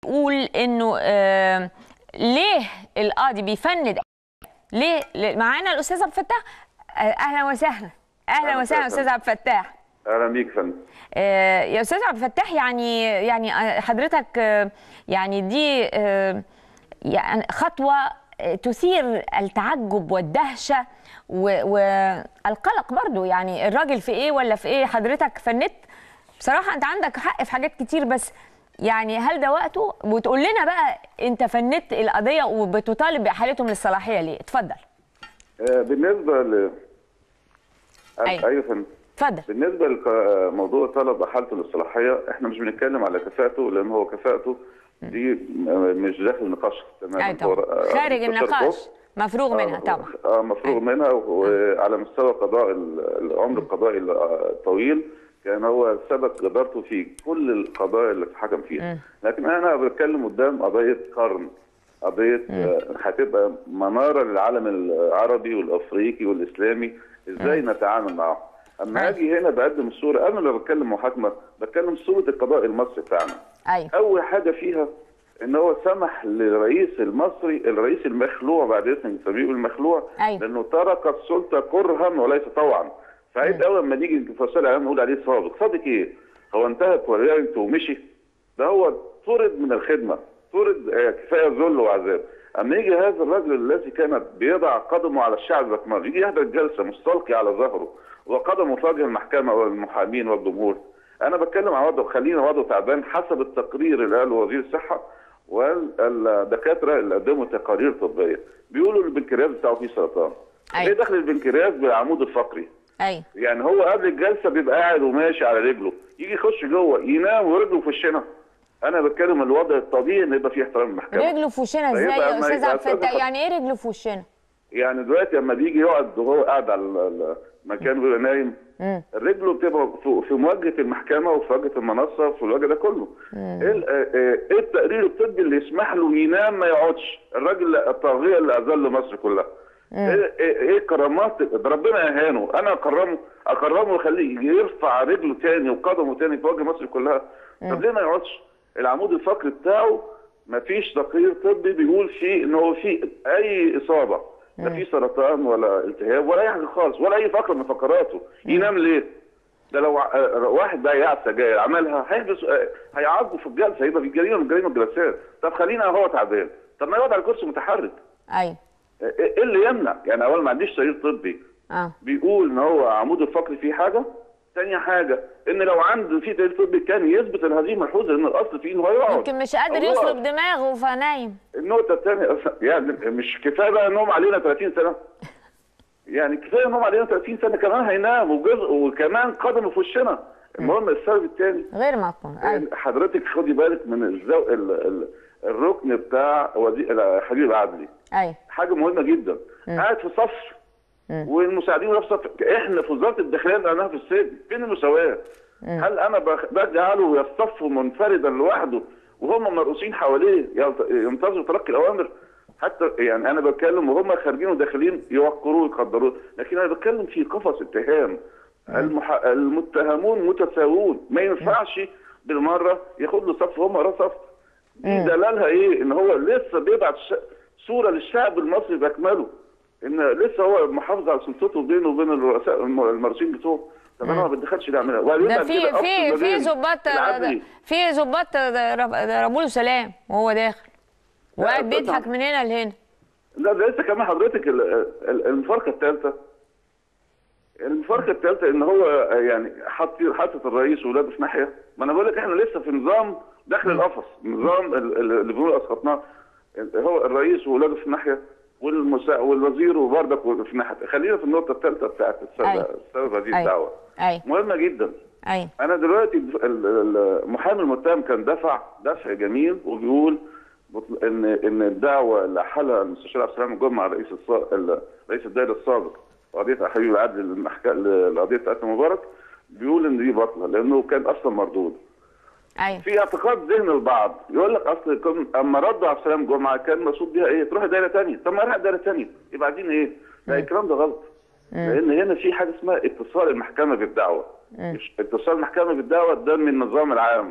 بيقول انه آه ليه القاضي بيفند ليه ليه- معانا الاستاذ عبد الفتاح آه، اهلا وسهلا اهلا أهلا وسهلا وسهلا. استاذ عبد الفتاح اهلا بيك يا فندم آه، يا استاذ عبد الفتاح يعني يعني آه، حضرتك آه، يعني دي آه، يعني خطوه آه، تثير التعجب والدهشه و- والقلق برضو يعني الراجل في ايه ولا في ايه حضرتك فنت بصراحه انت عندك حق في حاجات كتير بس يعني هل ده وقته وتقول لنا بقى انت فنت القضيه وبتطالب باحالتهم للصلاحيه ليه اتفضل آه، بالنسبه ل أيوة. ايوه يا فندم اتفضل بالنسبه لموضوع طلب حالته للصلاحيه احنا مش بنتكلم على كفاءته لان هو كفاءته دي م- مش داخل نقاش تماما اي طبعا هو، آه، خارج مستشار النقاش كفر. مفروغ منها آه، طبعا اه مفروغ أيوة. منها وعلى مستوى قضاء ال- العمر القضائي الطويل كان هو سبق جدارته في كل القضايا اللي اتحكم فيها لكن انا بتكلم قدام قضيه قرن قضيه آه، هتبقى مناره للعالم العربي والافريقي والاسلامي ازاي نتعامل معه اما أيوة. اجي هنا بقدم الصوره انا لما بتكلم محاكمه بتكلم صوره القضاء المصري بتاعنا ايوه اول حاجه فيها ان هو سمح للرئيس المصري الرئيس المخلوع بعد اذن سبيل المخلوع أيوة. لانه ترك السلطه كرها وليس طوعا فعيد اول ما نيجي في وسائل الاعلام نقول عليه سابق سابق ايه؟ هو انتهت ولايته ومشي ده هو طرد من الخدمه طرد آه، كفايه ذل وعذاب اما يجي هذا الرجل الذي كان بيضع قدمه على الشعب الاكمل يجي يحضر الجلسه مستلقي على ظهره وقدمه في وجه المحكمه والمحامين والجمهور انا بتكلم عن وضعه خلينا وضعه تعبان حسب التقرير اللي قاله وزير الصحه والدكاتره اللي قدموا تقارير طبيه بيقولوا البنكرياس بتاعه فيه سرطان أيوة. ايه دخل البنكرياس بالعمود الفقري ايوه يعني هو قبل الجلسه بيبقى قاعد وماشي على رجله يجي يخش جوه ينام ورجله في وشنا انا بتكلم الوضع الطبيعي ان يبقى فيه احترام المحكمه رجله في وشنا ازاي فيبقى يا أما استاذ يبقى عبد الفتاح أستاذ يعني ايه رجله في وشنا يعني دلوقتي لما بيجي يقعد وهو قاعد على ال- المكان وهو نايم مم. رجله بتبقى في- في مواجهه المحكمه وفي مواجهه المنصه وفي الوجه ده كله ايه ال- آه، آه، ايه التقرير الطبي اللي يسمح له ينام ما يقعدش الراجل الطاغيه اللي اذل مصر كلها ايه ايه إيه كرامات ده ربنا اهانه انا اكرمه اكرمه واخليه يرفع رجله تاني وقدمه تاني في وجه مصر كلها طب ليه ما يقعدش العمود الفقري بتاعه ما فيش تقرير طبي بيقول فيه ان هو فيه اي اصابه لا في سرطان ولا التهاب ولا اي حاجه خالص ولا اي فقره من فقراته ينام ليه؟ ده لو ع- واحد بقى سجاير عملها هيحبس آه، هيعاقبه في الجلسه هيبقى في جريمه من جريمه الجلسات طب خلينا هو تعبان طب ما يقعد على كرسي متحرك ايوه آه، ايه اللي يمنع؟ يعني اول ما عنديش تقرير طبي اه بيقول ان هو عمود الفقري فيه حاجه تاني حاجه ان لو عنده في تقرير طبي كان يثبت ان هذه ملحوظه لان الاصل فيه انه هيقعد يمكن مش قادر أو يقعد. يصلب دماغه فنايم النقطة الثانية يعني مش كفاية بقى انهم علينا 30 سنة يعني كفاية انهم علينا 30 سنة كمان هينام وجزء وكمان قدمه في وشنا المهم السبب الثاني غير مقبول ايوه حضرتك خدي بالك من الزو... ال... ال... الركن بتاع وزير حبيب العدلي ايوه حاجة مهمة جدا قاعد في صف والمساعدين ولا في صف احنا في وزارة الداخلية لانها في السجن فين المساواة؟ هل انا بخ- بجعله يصطف منفردا لوحده وهم مرؤوسين حواليه يلت- ينتظروا تلقي الاوامر حتى يعني انا بتكلم وهم خارجين وداخلين يوقروه ويقدروه لكن انا بتكلم في قفص اتهام المح... المتهمون متساوون ما ينفعش بالمره ياخد له صف وهم وراه صف دي دلالها ايه ان هو لسه بيبعت ش... صوره للشعب المصري باكمله ان لسه هو محافظ على سلطته بينه وبين الرؤساء الم- المرؤوسين بتوعه طب انا ما بدخلش ده اعملها وبعدين ده بعد في كده في أفصل ما في بين ظباط العدلي. في ظباط رموا له سلام وهو داخل وقاعد طبعاً. بيضحك من هنا لهنا لا ده لسه كمان حضرتك ال- ال- المفارقه الثالثه المفارقه الثالثه ان هو يعني حاطط حاطط الرئيس واولاده في ناحيه ما انا بقول لك احنا لسه في نظام داخل القفص نظام ال- ال- اللي بنقول اسقطناه هو الرئيس واولاده في ناحيه والمسا... والوزير وبردك في ناحيه خلينا في النقطه الثالثه بتاعت السبب, أيوة. السبب هذه أيوة. الدعوه ايوه مهمه جدا ايوه انا دلوقتي ال- ال- المحامي المتهم كان دفع دفع جميل وبيقول بطل- ان ان الدعوه اللي حلها المستشار عبد السلام الجمعه رئيس الص... ال- رئيس الدائره السابق قضيه حبيب العدل للمحكمه لقضيه بتاعت مبارك بيقول ان دي باطله لانه كان اصلا مردود ايوه في اعتقاد ذهن البعض يقول لك اصل كن- اما ردوا عبد السلام جمعه كان مقصود بيها ايه؟ تروح دايره ثانيه، طب ما راح دايره ثانيه، يبقى عايزين ايه؟ لا الكلام ده غلط. لان هنا في حاجه اسمها اتصال المحكمه بالدعوه. مش- اتصال المحكمه بالدعوه ده من النظام العام.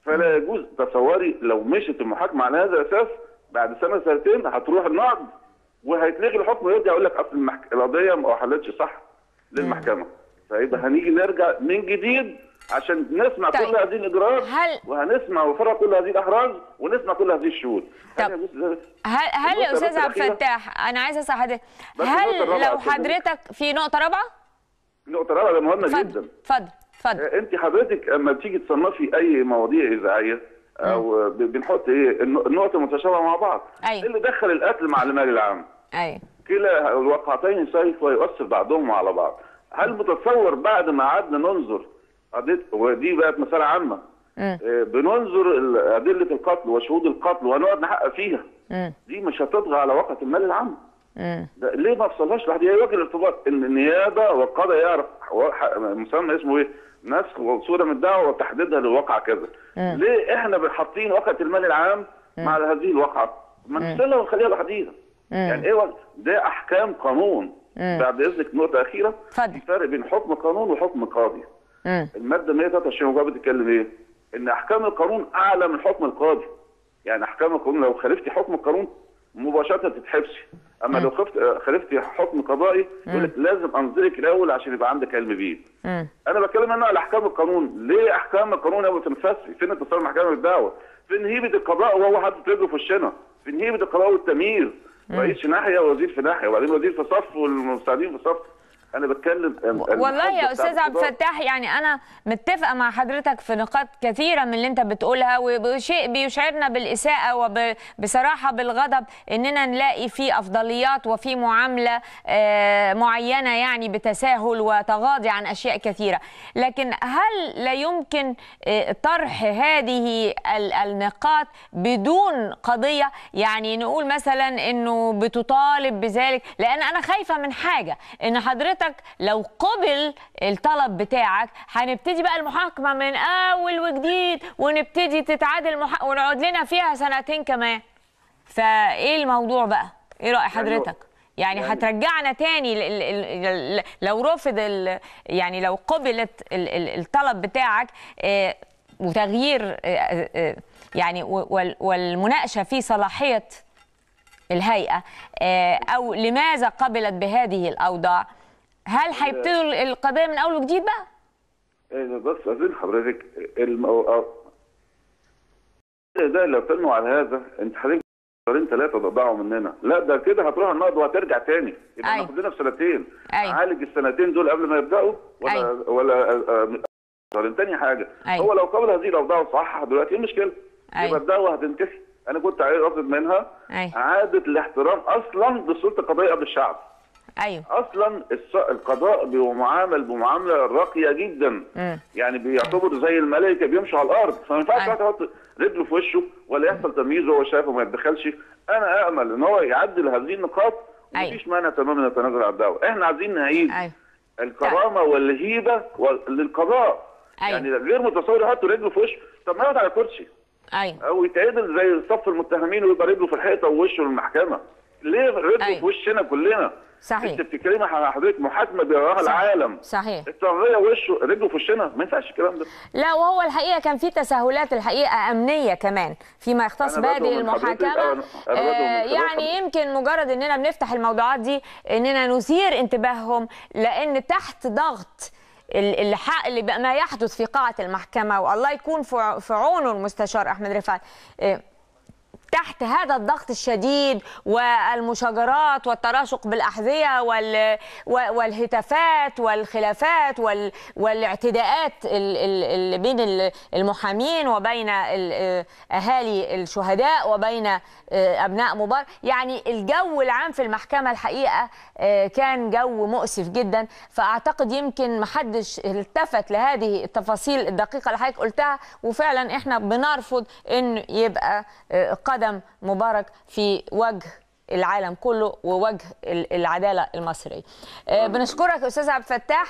فلا يجوز تصوري لو مشت المحاكمه على هذا الاساس بعد سنه سنتين هتروح النقد وهيتلغي الحكم ويرجع يقول لك اصل المحك... القضيه ما حلتش صح للمحكمه فيبقى هنيجي نرجع من جديد عشان نسمع طيب. كل هذه الاجراءات هل- وهنسمع ونفرغ كل هذه الاحراز ونسمع كل هذه الشهود طب. هل يجوز ذلك؟ هل هل يا النقطة استاذ بس عبد الأخيرة. الفتاح انا عايزه اسال حضرتك بس هل النقطة الرابعة لو أستاذ حضرتك في نقطه رابعه نقطه رابعه مهمه اتفضل جدا اتفضل اتفضل انت حضرتك اما تيجي تصنفي اي مواضيع اذاعيه او ب- بنحط ايه الن- النقط المتشابهه مع بعض أيوة. إيه اللي دخل القتل مع المال العام ايوه كلا الواقعتين سوف يؤثر بعضهم على بعض هل متصور بعد ما قعدنا ننظر قضيه ودي بقت مساله عامه مم. آه، بننظر ال- ادله القتل وشهود القتل ونقعد نحقق فيها مم. دي مش هتطغى على واقعه المال العام مم. ده ليه ما وصلهاش لحد هي وجه الارتباط ان النيابه والقضاء يعرف و- ح- مسمى اسمه ايه؟ نسخ وصوره من الدعوه وتحديدها للواقع كذا. ليه احنا حاطين واقعه المال العام مع هذه الواقعه؟ ما نفصلها ونخليها لوحديها. يعني ايه وجه؟ ده احكام قانون. بعد اذنك نقطه اخيره اتفضل. في فرق بين حكم قانون وحكم قاضي. مم. الماده 123 جواب بتتكلم ايه؟ ان احكام القانون اعلى من حكم القاضي. يعني احكام القانون لو خالفتي حكم القانون مباشره تتحبسي. اما لو خفت خالفتي حكم قضائي يقول لك لازم انظرك الاول عشان يبقى عندك علم بيه. مم. انا بتكلم انا على احكام القانون، ليه احكام القانون ما بتنفذش؟ فين اتصال المحكمه بالدعوه؟ فين هيبه القضاء وهو حاطط رجله في وشنا؟ فين هيبه القضاء والتمييز؟ رئيس في ناحيه ووزير في ناحيه وبعدين وزير في صف والمساعدين في صف. انا بتكلم والله يا المحاسبة استاذ بتاع عبد القضاء. الفتاح يعني انا متفقه مع حضرتك في نقاط كثيره من اللي انت بتقولها وشيء بيشعرنا بالاساءه وبصراحه بالغضب اننا نلاقي في افضليات وفي معامله آه، معينه يعني بتساهل وتغاضي عن اشياء كثيره لكن هل لا يمكن آه، طرح هذه ال- النقاط بدون قضيه يعني نقول مثلا انه بتطالب بذلك لان انا خايفه من حاجه ان حضرتك لو قبل الطلب بتاعك هنبتدي بقى المحاكمه من اول وجديد ونبتدي تتعادل المح... ونقعد لنا فيها سنتين كمان فايه الموضوع بقى ايه راي حضرتك يعني يعني- هترجعنا تاني ل- ل- ل- ل- لو رفض ال- يعني لو قبلت ال- ال- الطلب بتاعك آه، وتغيير آه، آه، يعني و- وال- والمناقشه في صلاحيه الهيئه آه، او لماذا قبلت بهذه الاوضاع هل هيبتدوا القضيه من اول وجديد بقى؟ إيه بس أزيد حضرتك المو... ده لو تنوا على هذا انت حضرتك شهرين ثلاثه تضيعوا مننا لا ده كده هتروح النقد وهترجع تاني يبقى أيوة. ناخد لنا في سنتين أيوة. عالج السنتين دول قبل ما يبداوا ولا أيوة. ولا آه، آه، شهرين تاني حاجه أيوة. هو لو قبل هذه الاوضاع صح دلوقتي ايه المشكله؟ أيوة. يبقى الدعوه هتنتهي انا كنت عايز اقصد منها أيوة. اعاده الاحترام اصلا بالسلطه القضائيه قبل الشعب ايوه اصلا الص- القضاء بيعامل بمعامله راقيه جدا مم. يعني بيعتبر زي الملائكه بيمشوا على الارض فما ينفعش أيوة. واحد يحط رجله في وشه ولا يحصل تمييز وهو شايف وما يتدخلش انا امل ان هو يعدل هذه النقاط أيوة. مفيش مانع تماما نتنازل عن الدعوه احنا عايزين نعيد ايوه الكرامه والهيبه وال- للقضاء أيوة. يعني غير متصور يحط رجله في وشه طب ما يقعد على كرسي ايوه او يتعدل زي صف المتهمين ويبقى رجله في الحيطه ووشه للمحكمه ليه رجله أيوة. في وشنا كلنا صحيح. انت بتتكلمي عن حضرتك محاكمه بيراها صح. العالم صحيح الطاغيه وشه رجله في وشنا ما ينفعش الكلام ده لا وهو الحقيقه كان في تساهلات الحقيقه امنيه كمان فيما يختص أنا بدعو بهذه من حضرتك- المحاكمه أنا- أنا بدعو من آه، خلال يعني حضرتك. يمكن مجرد اننا بنفتح الموضوعات دي اننا نثير انتباههم لان تحت ضغط ال- اللي حق اللي بقى ما يحدث في قاعه المحكمه والله يكون في ع- في عونه المستشار احمد رفعت آه، تحت هذا الضغط الشديد والمشاجرات والتراشق بالأحذية وال و- والهتافات والخلافات وال والاعتداءات ال- ال- اللي بين ال- المحامين وبين ال- أهالي الشهداء وبين أبناء مبارك يعني الجو العام في المحكمة الحقيقة كان جو مؤسف جدا فأعتقد يمكن محدش التفت لهذه التفاصيل الدقيقة اللي حضرتك قلتها وفعلا احنا بنرفض ان يبقى قدم مبارك في وجه العالم كله ووجه العدالة المصرية بنشكرك أستاذ عبد الفتاح